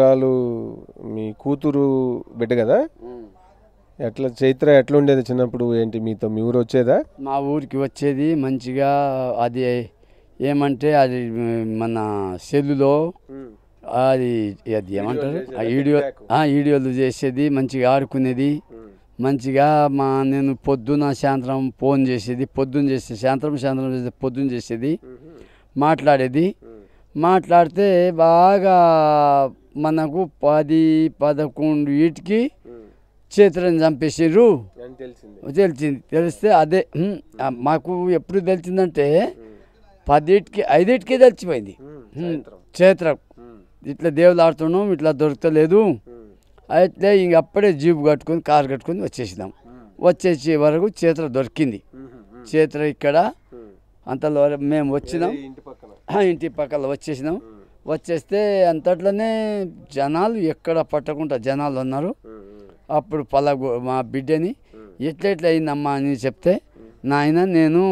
ఎకరాలు మీ కూతురు బిడ్డ కదా ఎట్లా చైత్ర ఎట్లా ఉండేది చిన్నప్పుడు ఏంటి మీతో మీ ఊరు వచ్చేదా మా ఊరికి వచ్చేది మంచిగా అది ఏమంటే అది మన సెల్లులో అది అది ఏమంటారు ఆ వీడియో ఆ వీడియోలు చేసేది మంచిగా ఆడుకునేది మంచిగా మా నేను పొద్దున సాయంత్రం ఫోన్ చేసేది పొద్దున్న చేసేది సాయంత్రం సాయంత్రం చేసేది పొద్దున్న చేసేది మాట్లాడేది మాట్లాడితే బాగా మనకు పది పదకొండు వీటికి చేతులను చంపేసారు అని తెలిసింది తెలిసింది తెలిస్తే అదే హ్మ్, ఆ మాకు ఎప్పుడు తెలిసిందంటే పదిటికి ఐదింటికి తెలిసిపోయింది హ్మ్, చేత్రం ఇట్లా దేవులు ఆడుతున్నాం ఇట్లా దొరకలేదు అయితే ఇంక అప్పుడే జీపు కట్టుకొని కారు కట్టుకొని వచ్చేసినాం వచ్చేసే వరకు చేతులు దొరికింది చేతులు ఇక్కడ అంతలో మేము వచ్చినాం ఇంటి పక్కన ఆ, ఇంటి పక్కన వచ్చేసినాం వచ్చేస్తే అంతట్లోనే జనాలు ఎక్కడ పట్టకుండా జనాలు ఉన్నారు అప్పుడు పలగ మా బిడ్డని ఎట్లా ఎట్లా అయిందమ్మా అని చెప్తే నాయన నేను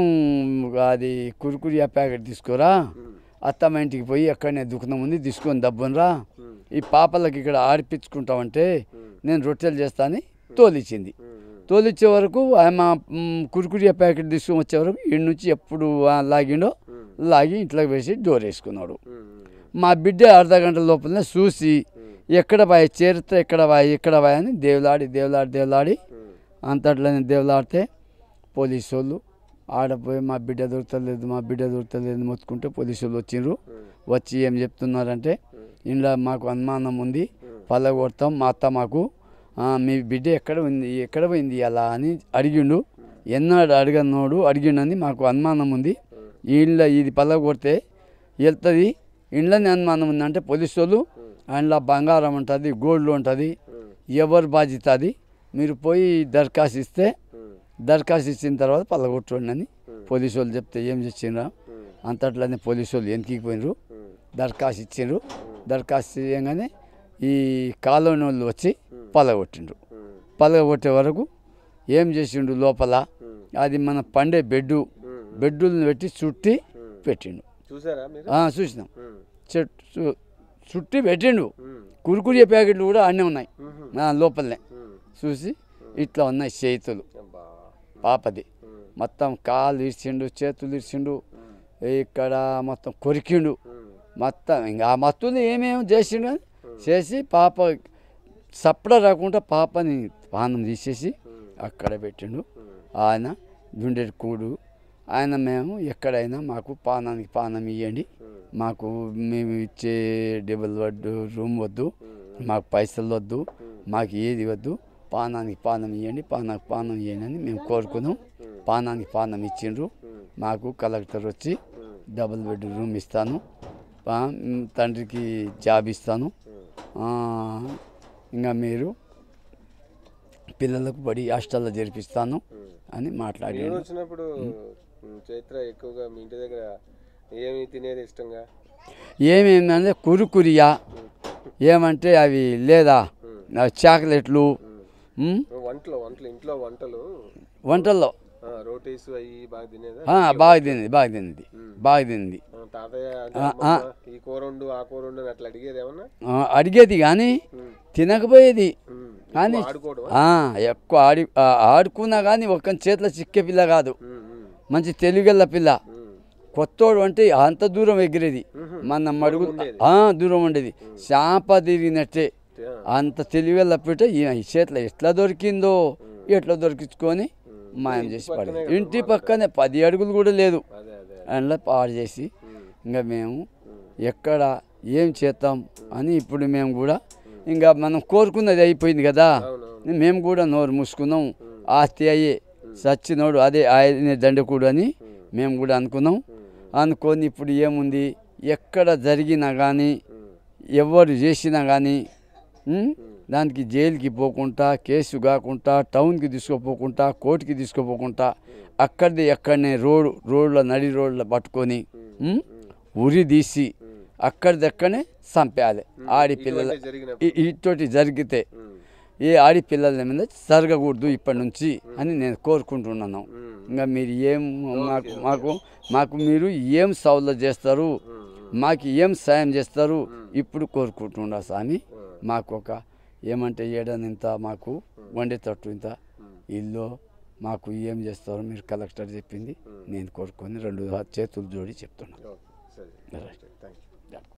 అది కురుకురియా ప్యాకెట్ తీసుకురా అత్తమ్మ ఇంటికి పోయి అక్కడనే దుకాణం ఉంది తీసుకొని దబ్బునరా ఈ పాపలకి ఇక్కడ ఆడిపించుకుంటామంటే నేను రొట్టెలు చేస్తా అని తోలిచ్చింది తోలిచ్చే వరకు ఆమె మ్, కురుకురియా ప్యాకెట్ తీసుకొని వచ్చే వరకు ఇంటి నుంచి ఎప్పుడు ఆ లాగిండో లాగి ఇంట్లోకి వేసి డోర్ వేసుకున్నాడు మా బిడ్డ అర్ధ గంట లోపలనే చూసి ఎక్కడ బాయ్ చేరితే ఎక్కడ బాయ్ ఎక్కడ బాయ్ అని దేవులాడి దేవులాడి దేవులాడి అంతట్లోనే దేవులాడితే పోలీసు వాళ్ళు ఆడపోయి మా బిడ్డ దొరకలేదు మా బిడ్డ దొరకలేదు మొత్తుకుంటే పోలీసు వాళ్ళు వచ్చిండ్రు వచ్చి ఏం చెప్తున్నారంటే ఇంట్లో మాకు అనుమానం ఉంది పల్లగొడతాం మా అత్త మాకు "ఆ, మీ బిడ్డ ఎక్కడ ఉంది ఎక్కడ పోయింది అలా అని అడిగిండు ఎన్నాడు అడగనోడు అడిగిండని మాకు అనుమానం ఉంది ఇంట్లో ఇది పల్లగొడితే వెళ్తుంది ఇంట్లోనే అనుమానం ఉందంటే పోలీసు వాళ్ళు అందులో బంగారం ఉంటుంది గోల్డ్ ఉంటుంది ఎవరు బాధ్యత అది మీరు పోయి దరఖాస్తు ఇస్తే దరఖాస్తు ఇచ్చిన తర్వాత పల్లగొట్టండి అని పోలీసు వాళ్ళు చెప్తే ఏం చేసిండ్రా అంతట్లోనే పోలీసు వాళ్ళు వెనక్కి పోయినరు దరఖాస్తు ఇచ్చిండ్రు దరఖాస్తు చేయగానే ఈ కాలోని వాళ్ళు వచ్చి పలగొట్టిండ్రు పలగొట్టే వరకు ఏం చేసిండు లోపల అది మన పండే బెడ్డు బెడ్డులను పెట్టి చుట్టి పెట్టిండు చూసారా మీరు ఆ, చూసినాం చెట్టు చు- చుట్టి పెట్టిండు కురుకురియే ప్యాకెట్లు కూడా అన్నీ ఉన్నాయి ఆ, లోపలనే చూసి ఇట్లా ఉన్నాయి చేతులు అబ్బా. పాపది మొత్తం కాలు ఇరిచిండు చేతులు ఇరిచిండు ఇక్కడ మొత్తం కొరికిండు మొత్తం ఇంకా ఆ మత్తులు ఏమేమి చేసిండు అని చేసి పాప సప్పడ రాకుండా పాపని పానం తీసేసి అక్కడ పెట్టిండు ఆయన గుండెడు కూడు ఆయన మేము ఎక్కడైనా మాకు పానానికి పానం ఇవ్వండి మాకు మేము ఇచ్చే డబుల్ వద్దు రూమ్ వద్దు మాకు పైసలు వద్దు మాకు ఏది వద్దు పానానికి పానం ఇవ్వండి పానానికి పానం ఇవ్వండి అని మేము కోరుకున్నాం పానానికి పానం ఇచ్చిండ్రు మాకు కలెక్టర్ వచ్చి డబుల్ బెడ్ రూమ్ ఇస్తాను పా- మ్, తండ్రికి జాబ్ ఇస్తాను ఆ, ఇంకా మీరు పిల్లలకు బడి హాస్టల్లో జరిపిస్తాను అని నేను మాట్లాడాడు వచ్చినప్పుడు ఉమ్, చైత్ర ఎక్కువగా మీ ఇంటి దగ్గర ఏమి తినేది ఇష్టంగా ఏమేమంటే కురుకురియా ఏమంటే అవి లేదా ఆ చాక్లెట్లు మ్, వంటలు వంటలు ఇంట్లో వంటలు వంటల్లో ఆ, రోటీస్ అవి బాగా తినేదా ఆ, బాగా తింది బాగా తింది బాగా తింది ఆ, తాతయ్య అంటే ఆ, అమ్మమ్మ, ఈ కూర వండు ఆ కూర వండు అని అట్లా అడిగేది ఏమన్నా ఆ, అడిగేది కానీ తినకపోయేది ఉమ్, కానీ ఆడుకోవడం ఆ, ఎక్కువ ఆడి ఆ, ఆడుకున్నా కానీ ఒక్క చేతిలో చిక్కే పిల్ల కాదు మంచి తెలివిగల పిల్ల కొత్తోడు అంటే అంత దూరం ఎగిరేది మన మడుగు ఆ, దూరం ఉండేది శాప తిరిగినట్టే అంత తెలివిగల పిట్ట ఈ ఈ చేతిలో ఎట్లా దొరికిందో ఎట్లా దొరికించుకొని మాయం చేసి పడేది ఇంటి పక్కనే పది అడుగులు కూడా లేదు అదే అదే అందులో పాడు చేసి ఇంకా మేము ఎక్కడ ఏం చేస్తాం అని ఇప్పుడు మేము కూడా ఇంకా మనం కోరుకున్నది అయిపోయింది కదా మేము కూడా నోరు మూసుకున్నాం ఆస్తి అయ్యే సచ్చినోడు అదే ఆయన దండకుడు అని మేము కూడా అనుకున్నాం అనుకొని ఇప్పుడు ఏముంది ఎక్కడ జరిగినా కానీ ఎవరు చేసినా కానీ ఉమ్, దానికి జైలుకి పోకుండా కేసు కాకుండా టౌన్కి తీసుకుపోకుండా కోర్టుకి తీసుకుపోకుండా అక్కడిది ఎక్కడనే రోడ్డు రోడ్ల నడి రోడ్ల పట్టుకొని ఉమ్, ఉరి తీసి అక్కడిదక్కడనే చంపేయాలి ఆడి పిల్లల జరిగినప్పుడు ఈ- ఇటువంటి జరిగితే ఏ ఆడి పిల్లల మీద జరగకూడదు ఇప్పటి నుంచి అని నేను కోరుకుంటున్నాను ఇంకా మీరు ఏం మాకు మాకు మాకు మీరు ఏం సౌలభ్యం చేస్తారు మాకు ఏం సాయం చేస్తారు ఇప్పుడు కోరుకుంటున్నా స్వామి మాకు ఒక ఏమంటే ఏడనింత మాకు వండేటట్టు ఇంత ఇల్లు మాకు ఏం చేస్తారో మీరు కలెక్టర్ చెప్పింది నేను కోరుకొని రెండు చేతులు జోడి చెప్తున్నాను సరే రైట్. Thank you